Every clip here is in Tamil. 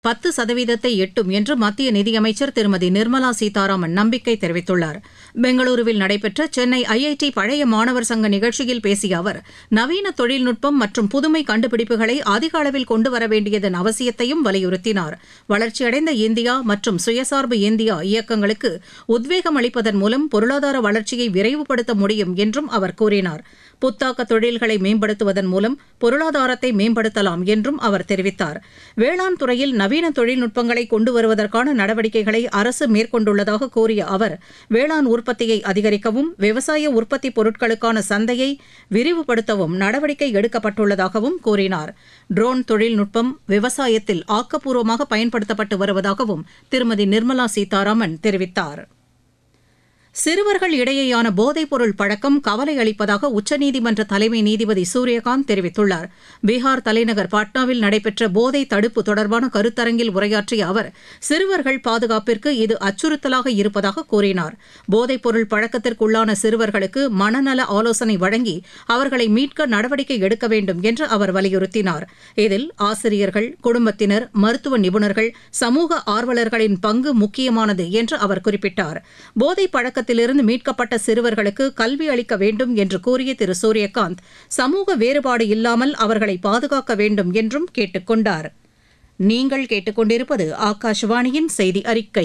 பத்து சதவீதத்தை எட்டும் என்று மத்திய நிதியமைச்சர் திருமதி நிர்மலா சீதாராமன் நம்பிக்கை தெரிவித்துள்ளார் பெங்களூருவில் நடைபெற்ற சென்னை ஐஐடி பழைய மாணவர் சங்க நிகழ்ச்சியில் பேசிய அவர் நவீன தொழில்நுட்பம் மற்றும் புதுமை கண்டுபிடிப்புகளை அதிக அளவில் கொண்டு வர வேண்டியதன் அவசியத்தையும் வலியுறுத்தினார் வளர்ச்சியடைந்த இந்தியா மற்றும் சுயசார்பு இந்தியா இயக்கங்களுக்கு உத்வேகம் அளிப்பதன் மூலம் பொருளாதார வளர்ச்சியை விரைவுபடுத்த முடியும் என்றும் அவர் கூறினார் புத்தாக்க தொழில்களை மேம்படுத்துவதன் மூலம் பொருளாதாரத்தை மேம்படுத்தலாம் என்றும் அவர் தெரிவித்தார் வேளாண் துறையில் நவீன தொழில்நுட்பங்களை கொண்டு வருவதற்கான நடவடிக்கைகளை அரசு மேற்கொண்டுள்ளதாக கூறிய அவர் வேளாண் உற்பத்தியை அதிகரிக்கவும் விவசாய உற்பத்தி பொருட்களுக்கான சந்தையை விரிவுபடுத்தவும் நடவடிக்கை எடுக்கப்பட்டுள்ளதாகவும் கூறினார் ட்ரோன் தொழில்நுட்பம் விவசாயத்தில் ஆக்கப்பூர்வமாக பயன்படுத்தப்பட்டு வருவதாகவும் திருமதி நிர்மலா சீதாராமன் தெரிவித்தார் சிறுவர்கள் இடையேயான போதைப்பொருள் பழக்கம் கவலை அளிப்பதாக உச்சநீதிமன்ற தலைமை நீதிபதி சூரியகாந்த் தெரிவித்துள்ளார் பீகார் தலைநகர் பாட்னாவில் நடைபெற்ற போதை தடுப்பு தொடர்பான கருத்தரங்கில் உரையாற்றிய அவர் சிறுவர்கள் பாதுகாப்பிற்கு இது அச்சுறுத்தலாக இருப்பதாக கூறினார் போதைப்பொருள் பழக்கத்திற்குள்ளான சிறுவர்களுக்கு மனநல ஆலோசனை வழங்கி அவர்களை மீட்க நடவடிக்கை எடுக்க வேண்டும் என்று அவர் வலியுறுத்தினார் இதில் ஆசிரியர்கள் குடும்பத்தினர் மருத்துவ நிபுணர்கள் சமூக ஆர்வலர்களின் பங்கு முக்கியமானது என்று அவர் குறிப்பிட்டார் போதை பழக்க பழக்கத்திலிருந்து மீட்கப்பட்ட சிறுவர்களுக்கு கல்வி அளிக்க வேண்டும் என்று கூறிய திரு சூரியகாந்த் சமூக வேறுபாடு இல்லாமல் அவர்களை பாதுகாக்க வேண்டும் என்றும் கேட்டுக் கொண்டார் நீங்கள் கேட்டுக்கொண்டிருப்பது ஆகாஷவாணியின் செய்தி அறிக்கை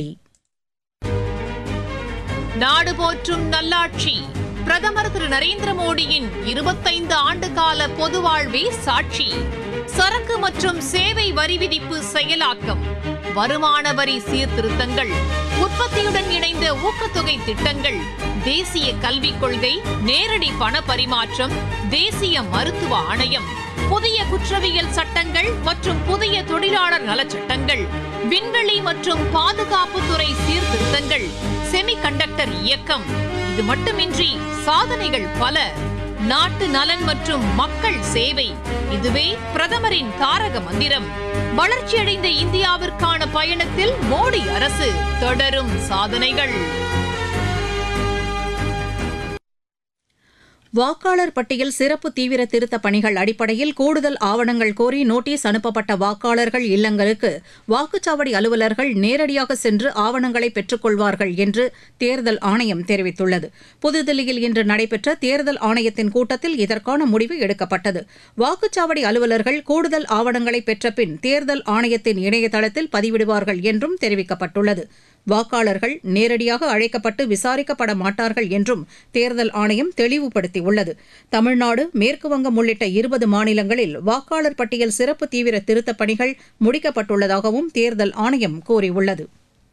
நாடு போற்றும் நல்லாட்சி பிரதமர் திரு நரேந்திர மோடியின் இருபத்தைந்து ஆண்டு கால பொது வாழ்வே சாட்சி சரக்கு மற்றும் சேவை வரி விதிப்பு செயலாக்கம் வருமான வரி சீர்திருத்தங்கள் உற்பத்தியுடன் இணைந்த ஊக்கத்தொகை திட்டங்கள் தேசிய கல்விக் கொள்கை நேரடி பண பரிமாற்றம் தேசிய மருத்துவ ஆணையம் புதிய குற்றவியல் சட்டங்கள் மற்றும் புதிய தொழிலாளர் நலச்சட்டங்கள் விண்வெளி மற்றும் பாதுகாப்புத்துறை சீர்திருத்தங்கள் செமிகண்டக்டர் இயக்கம் இது மட்டுமின்றி சாதனைகள் பல நாட்டு நலன் மற்றும் மக்கள் சேவை இதுவே பிரதமரின் தாரக மந்திரம் வளர்ச்சியடைந்த இந்தியாவிற்கான பயணத்தில் மோடி அரசு தொடரும் சாதனைகள் வாக்காளர் பட்டியல் சிறப்பு தீவிர திருத்தப் பணிகள் அடிப்படையில் கூடுதல் ஆவணங்கள் கோரி நோட்டீஸ் அனுப்பப்பட்ட வாக்காளர்கள் இல்லங்களுக்கு வாக்குச்சாவடி அலுவலர்கள் நேரடியாக சென்று ஆவணங்களை பெற்றுக் கொள்வார்கள் என்று தேர்தல் ஆணையம் தெரிவித்துள்ளது புதுதில்லியில் இன்று நடைபெற்ற தேர்தல் ஆணையத்தின் கூட்டத்தில் இதற்கான முடிவு எடுக்கப்பட்டது வாக்குச்சாவடி அலுவலர்கள் கூடுதல் ஆவணங்களை பெற்ற பின் தேர்தல் ஆணையத்தின் இணையதளத்தில் பதிவிடுவார்கள் என்றும் தெரிவிக்கப்பட்டுள்ளது வாக்காளர்கள் நேரடியாக அழைக்கப்பட்டு விசாரிக்கப்பட மாட்டார்கள் என்றும் தேர்தல் ஆணையம் தெளிவுபடுத்தியுள்ளது தமிழ்நாடு மேற்குவங்கம் உள்ளிட்ட இருபது மாநிலங்களில் வாக்காளர் பட்டியல் சிறப்பு தீவிர திருத்தப் பணிகள் முடிக்கப்பட்டுள்ளதாகவும் தேர்தல் ஆணையம் கூறியுள்ளது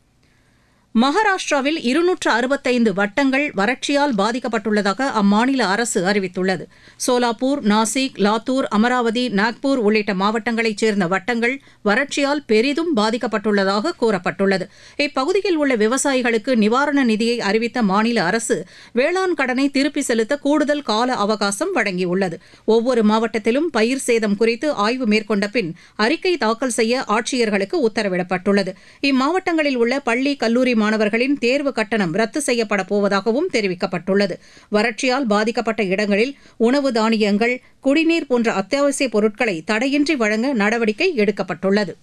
மகாராஷ்டிராவில் இருநூற்று அறுபத்தைந்து வட்டங்கள் வறட்சியால் பாதிக்கப்பட்டுள்ளதாக அம்மாநில அரசு அறிவித்துள்ளது சோலாப்பூர் நாசிக் லாத்தூர் அமராவதி நாக்பூர் உள்ளிட்ட மாவட்டங்களைச் சேர்ந்த வட்டங்கள் வறட்சியால் பெரிதும் பாதிக்கப்பட்டுள்ளதாக கூறப்பட்டுள்ளது இப்பகுதியில் உள்ள விவசாயிகளுக்கு நிவாரண நிதியை அறிவித்த மாநில அரசு வேளாண் கடனை திருப்பி செலுத்த கூடுதல் கால அவகாசம் வழங்கியுள்ளது ஒவ்வொரு மாவட்டத்திலும் பயிர் சேதம் குறித்து ஆய்வு மேற்கொண்ட பின் அறிக்கை தாக்கல் செய்ய ஆட்சியர்களுக்கு உத்தரவிடப்பட்டுள்ளது இம்மாவட்டங்களில் உள்ள பள்ளி கல்லூரி மாணவர்களின் தேர்வு கட்டணம் ரத்து செய்யப்பட போவதாகவும் தெரிவிக்கப்பட்டுள்ளது வறட்சியால் பாதிக்கப்பட்ட இடங்களில் உணவு தானியங்கள் குடிநீர் போன்ற அத்தியாவசிய பொருட்களை தடையின்றி வழங்க நடவடிக்கை எடுக்கப்பட்டுள்ளது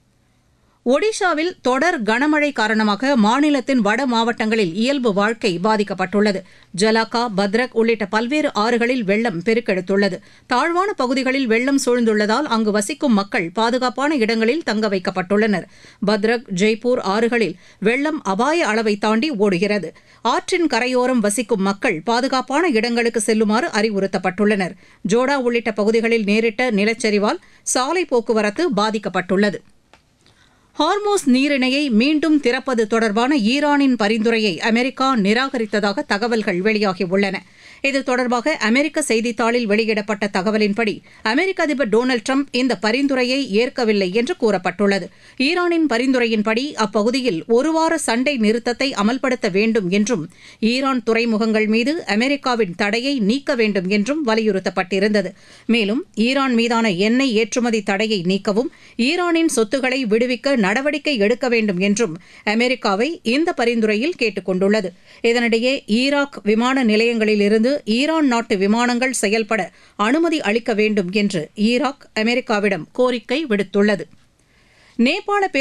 ஒடிஷாவில் தொடர் கனமழை காரணமாக மாநிலத்தின் வட மாவட்டங்களில் இயல்பு வாழ்க்கை பாதிக்கப்பட்டுள்ளது ஜலாக்கா பத்ரக் உள்ளிட்ட பல்வேறு ஆறுகளில் வெள்ளம் பெருக்கெடுத்துள்ளது தாழ்வான பகுதிகளில் வெள்ளம் சூழ்ந்துள்ளதால் அங்கு வசிக்கும் மக்கள் பாதுகாப்பான இடங்களில் தங்க வைக்கப்பட்டுள்ளனர் பத்ரக் ஜெய்ப்பூர் ஆறுகளில் வெள்ளம் அபாய அளவை தாண்டி ஓடுகிறது ஆற்றின் கரையோரம் வசிக்கும் மக்கள் பாதுகாப்பான இடங்களுக்கு செல்லுமாறு அறிவுறுத்தப்பட்டுள்ளனர் ஜோடா உள்ளிட்ட பகுதிகளில் நேரிட்ட நிலச்சரிவால் சாலை போக்குவரத்து பாதிக்கப்பட்டுள்ளது ஹார்மோஸ் நீரிணையை மீண்டும் திறப்பது தொடர்பான ஈரானின் பரிந்துரையை அமெரிக்கா நிராகரித்ததாக தகவல்கள் வெளியாகியுள்ளன இது தொடர்பாக அமெரிக்க செய்தித்தாளில் வெளியிடப்பட்ட தகவலின்படி அமெரிக்க அதிபர் டொனால்டு ட்ரம்ப் இந்த பரிந்துரையை ஏற்கவில்லை என்று கூறப்பட்டுள்ளது ஈரானின் பரிந்துரையின்படி அப்பகுதியில் ஒருவார சண்டை நிறுத்தத்தை அமல்படுத்த வேண்டும் என்றும் ஈரான் துறைமுகங்கள் மீது அமெரிக்காவின் தடையை நீக்க வேண்டும் என்றும் வலியுறுத்தப்பட்டிருந்தது மேலும் ஈரான் மீதான எண்ணெய் ஏற்றுமதி தடையை நீக்கவும் ஈரானின் சொத்துக்களை விடுவிக்க நடவடிக்கை எடுக்க வேண்டும் என்றும் அமெரிக்காவை இந்த பரிந்துரையில் கேட்டுக் கொண்டுள்ளது இதனிடையே ஈராக் விமான நிலையங்களிலிருந்து ஈரான் நாட்டு விமானங்கள் செயல்பட அனுமதி அளிக்க வேண்டும் என்று ஈராக் அமெரிக்காவிடம் கோரிக்கை விடுத்துள்ளது நேபாள